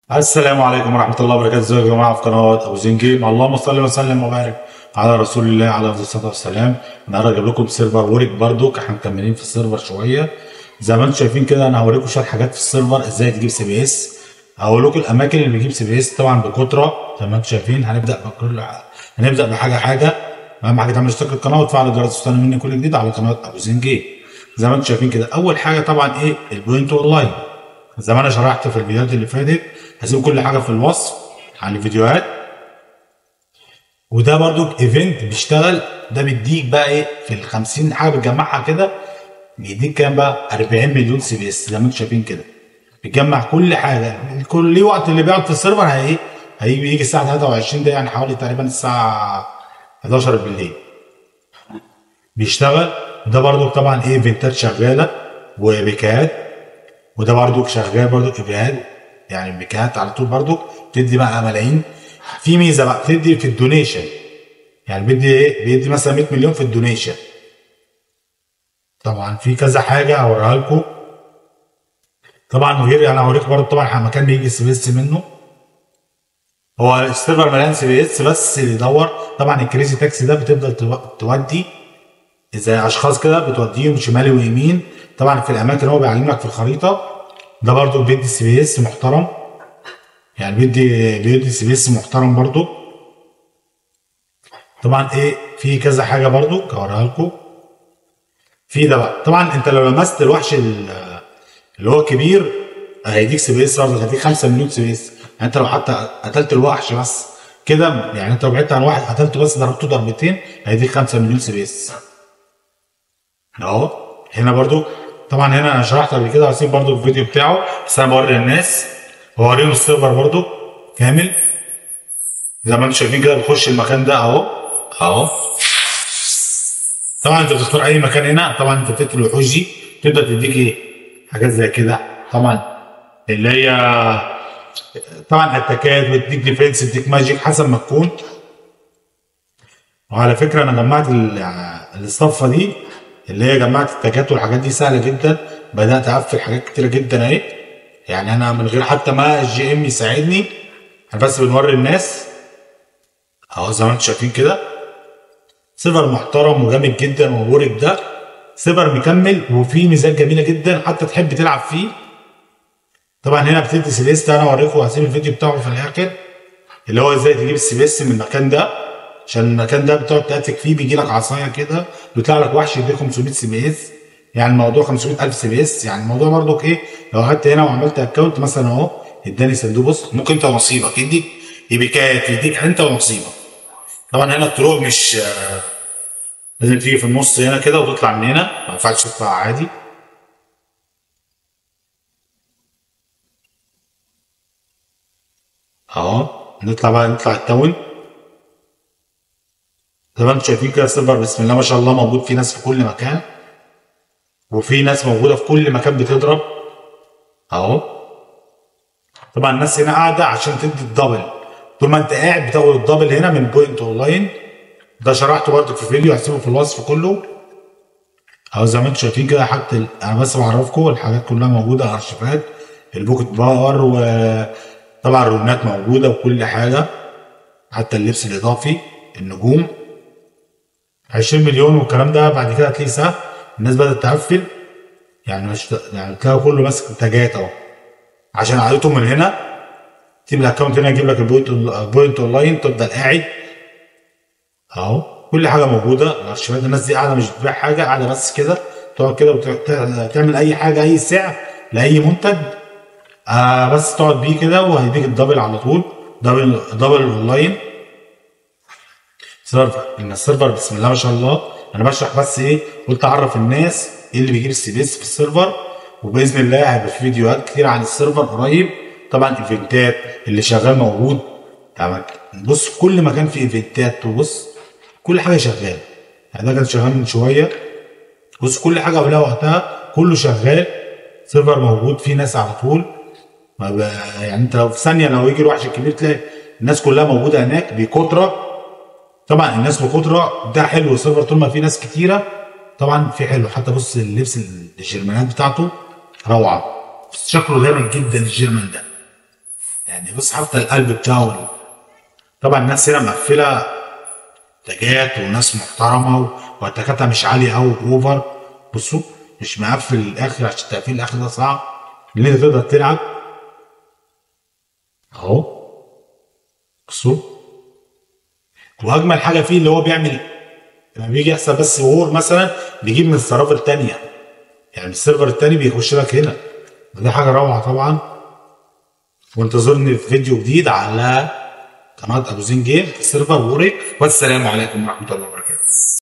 السلام عليكم ورحمة الله وبركاته ازيكم يا جماعة في قناة أبو زين جيم اللهم صل وسلم وبارك على رسول الله عليه الصلاة والسلام النهارده جايب لكم سيرفر وورك برضو احنا مكملين في السيرفر شوية زي ما انتم شايفين كده انا هوريكم شوية حاجات في السيرفر ازاي تجيب سي بي اس هقول لكم الأماكن اللي بتجيب سي بي اس طبعا بكترة زي ما انتم شايفين هنبدأ بكل هنبدأ بحاجة حاجة أهم حاجة تعمل اشتراك القناة وتفعل الجرس وتستنى مني كل جديد على قناة أبو زين جيم زي ما انتم شايفين كده أول حاجة طبعا ايه البوينت أونلاين زي ما انا شرحت في الفيديوهات اللي فاتت هسيب كل حاجه في الوصف عن الفيديوهات وده برضو ايفنت بيشتغل ده بيديك بقى ايه في ال 50 حاجه بتجمعها كده بيديك كام بقى 40 مليون سي بي اس زي ما انتم شايفين كده بيجمع كل حاجه كل ليه وقت اللي بيقعد في السيرفر هي ايه هيجي يجي الساعه 23 ده يعني حوالي تقريبا الساعه 11 بالليل بيشتغل وده برضو طبعا ايه ايفنتات شغاله وبيكات وده برضو شغال برضو ايفنتات يعني بيكات على طول برضو بتدي بقى ملايين في ميزه بقى بتدي في الدونيشن يعني بيدي ايه بيدي مثلا 100 مليون في الدونيشن طبعا في كذا حاجه هوريها لكم طبعا غير يعني هوريكم برضو طبعا مكان بيجي سي بي اس منه هو السيرفر مليان سي بي اس بس اللي يدور طبعا الكريزي تاكسي ده بتفضل تودي زي اشخاص كده بتوديهم شمال ويمين طبعا في الاماكن اللي هو بيعلمك في الخريطه ده برضو بيدي سي بي اس محترم يعني بيدي بيدي سي بي اس محترم برضو طبعا ايه في كذا حاجه برضو هوريها لكم في ده بقى طبعا انت لو لمست الوحش اللي هو كبير هيديك سي بي اس برضه هيديك 5 مليون سي بي اس يعني انت لو حتى قتلت الوحش بس كده يعني انت لو بعدت عن واحد قتلته بس ضربته ضربتين هيديك 5 مليون سي بي اس اهو هنا برضو طبعا هنا انا شرحت قبل كده هسيب برضو الفيديو بتاعه بس انا بوري للناس بوريهم السيرفر برضو كامل زي ما انتم شايفين كده بخش المكان ده اهو اهو طبعا انت بتختار اي مكان هنا طبعا انت بتقتل الوحوش دي تبدا تديك ايه حاجات زي كده طبعا اللي هي طبعا اتاكات بتديك ديفنس بتديك ماجيك حسب ما تكون وعلى فكره انا جمعت الصفه دي اللي هي جمعت التاجات والحاجات دي سهله جدا بدات اقفل حاجات كتيره جدا اهي يعني انا من غير حتى ما الجي ام يساعدني انا بس بنوري الناس اهو زي ما انتم شايفين كده سيرفر محترم وجامد جدا وورك ده سيرفر مكمل وفيه ميزات جميله جدا حتى تحب تلعب فيه طبعا هنا بتدي سيليست انا اوريكم وهسيب الفيديو بتاعه في الاخر اللي هو ازاي تجيب السي بي اس من المكان ده عشان المكان ده بتقعد تاتك فيه بيجي لك عصايه كده بيطلع لك وحش يديك 500 سي بي اس يعني الموضوع 500000 سي بي اس يعني الموضوع برضك ايه لو خدت هنا وعملت اكونت مثلا اهو اداني صندوق بص ممكن انت ونصيبك يديك يبيكات يديك انت ونصيبك طبعا هنا الطرق مش لازم تيجي في النص هنا كده وتطلع من هنا ما ينفعش تطلع عادي اهو نطلع بقى نطلع التاون زي ما انتم شايفين كده السيرفر بسم الله ما شاء الله موجود في ناس في كل مكان وفي ناس موجوده في كل مكان بتضرب اهو طبعا الناس هنا قاعده عشان تدي الدبل طول ما انت قاعد بتاخد الدبل هنا من بوينت اونلاين ده شرحته برضه في فيديو هسيبه في الوصف كله اهو زي ما انتم شايفين كده حاجه ال... انا بس بعرفكم الحاجات كلها موجوده ارشيفات البوكت باور وطبعا الرونات موجوده وكل حاجه حتى اللبس الاضافي النجوم 20 مليون والكلام ده بعد كده هتلاقيه سهل الناس بدات تقفل يعني مش يعني تلاقي كله ماسك تاجات اهو عشان عادتهم من هنا تجيب الاكونت هنا يجيب لك البوينت بوينت اونلاين تفضل قاعد اهو كل حاجه موجوده الارشيفات الناس دي قاعده مش بتبيع حاجه قاعده بس كده تقعد كده وتعمل اي حاجه اي سعر لاي منتج آه بس تقعد بيه كده وهيديك الدبل على طول دبل دبل اونلاين سيرفر ان السيرفر بسم الله ما شاء الله انا بشرح بس ايه قلت اعرف الناس ايه اللي بيجيب السي بي اس في السيرفر وباذن الله هيبقى في فيديوهات كتير عن السيرفر قريب طبعا ايفنتات اللي شغال موجود طبعا بص في كل مكان في ايفنتات وبص كل حاجه شغاله يعني ده كان شغال من شويه بص كل حاجه ولها وقتها كله شغال سيرفر موجود فيه ناس على طول يعني انت لو في ثانيه لو يجي الوحش الكبير تلاقي الناس كلها موجوده هناك بكتره طبعا الناس بكتره ده حلو السيرفر طول ما في ناس كتيره طبعا في حلو حتى بص اللبس الجرمانات بتاعته روعه شكله جامد جدا الجيرمان ده يعني بص حتى القلب بتاعه طبعا الناس هنا مقفله تاجات وناس محترمه وتكاتها مش عاليه قوي اوفر بصوا مش مقفل الاخر عشان تقفيل الاخر ده صعب اللي انت تقدر تلعب اهو بصوا واجمل حاجه فيه اللي هو بيعمل لما بيجي يحصل بس وور مثلا بيجيب من السرافر التانية يعني من السيرفر التاني بيخش لك هنا ودي حاجه روعه طبعا وانتظرني في فيديو جديد على قناه ابو زين جيم في سيرفر ووري والسلام عليكم ورحمه الله وبركاته